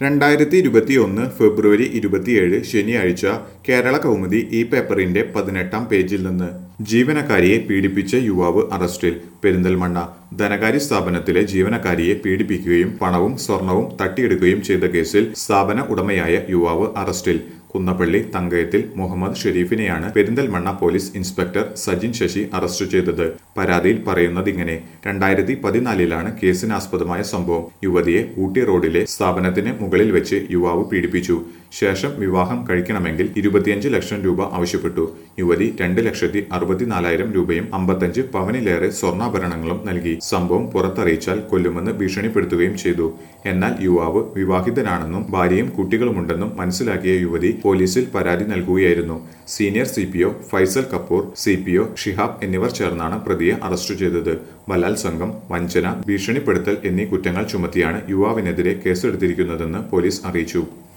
രണ്ടായിരത്തി ഇരുപത്തിയൊന്ന് ഫെബ്രുവരി ഇരുപത്തിയേഴ് ശനിയാഴ്ച കേരള കൗമുദി ഈ പേപ്പറിന്റെ പതിനെട്ടാം പേജിൽ നിന്ന് ജീവനക്കാരിയെ പീഡിപ്പിച്ച യുവാവ് അറസ്റ്റിൽ പെരിന്തൽമണ്ണ ധനകാര്യ സ്ഥാപനത്തിലെ ജീവനക്കാരിയെ പീഡിപ്പിക്കുകയും പണവും സ്വർണവും തട്ടിയെടുക്കുകയും ചെയ്ത കേസിൽ സ്ഥാപന ഉടമയായ യുവാവ് അറസ്റ്റിൽ കുന്നപ്പള്ളി തങ്കയത്തിൽ മുഹമ്മദ് ഷെരീഫിനെയാണ് Perinthalmanna police inspector Sajin Sasi arrest ചെയ്തത് പരാതിയിൽ പറയുന്നത് ഇങ്ങനെ രണ്ടായിരത്തി പതിനാലിലാണ് കേസിനാസ്പദമായ സംഭവം യുവതിയെ ഊട്ടി റോഡിലെ സ്ഥാപനത്തിന് മുകളിൽ വെച്ച് യുവാവ് പീഡിപ്പിച്ചു ശേഷം വിവാഹം കഴിക്കണമെങ്കിൽ ഇരുപത്തിയഞ്ച് ലക്ഷം രൂപ ആവശ്യപ്പെട്ടു യുവതി രണ്ട് ലക്ഷത്തി അറുപത്തിനാലായിരം രൂപയും അമ്പത്തഞ്ച് പവനിലേറെ സ്വർണ്ണാഭരണങ്ങളും നൽകി സംഭവം പുറത്തറിയിച്ചാൽ കൊല്ലുമെന്ന് ഭീഷണിപ്പെടുത്തുകയും ചെയ്തു എന്നാൽ യുവാവ് വിവാഹിതനാണെന്നും ഭാര്യയും കുട്ടികളുമുണ്ടെന്നും മനസ്സിലാക്കിയ യുവതി പോലീസിൽ പരാതി നൽകുകയായിരുന്നു senior C P O Faisal Kapoor C P O Shihab എന്നിവർ ചേർന്നാണ് പ്രതിയെ അറസ്റ്റ് ചെയ്തത് ബലാത്സംഗം വഞ്ചന ഭീഷണിപ്പെടുത്തൽ എന്നീ കുറ്റങ്ങൾ ചുമത്തിയാണ് യുവാവിനെതിരെ കേസെടുത്തിരിക്കുന്നതെന്ന് പോലീസ് അറിയിച്ചു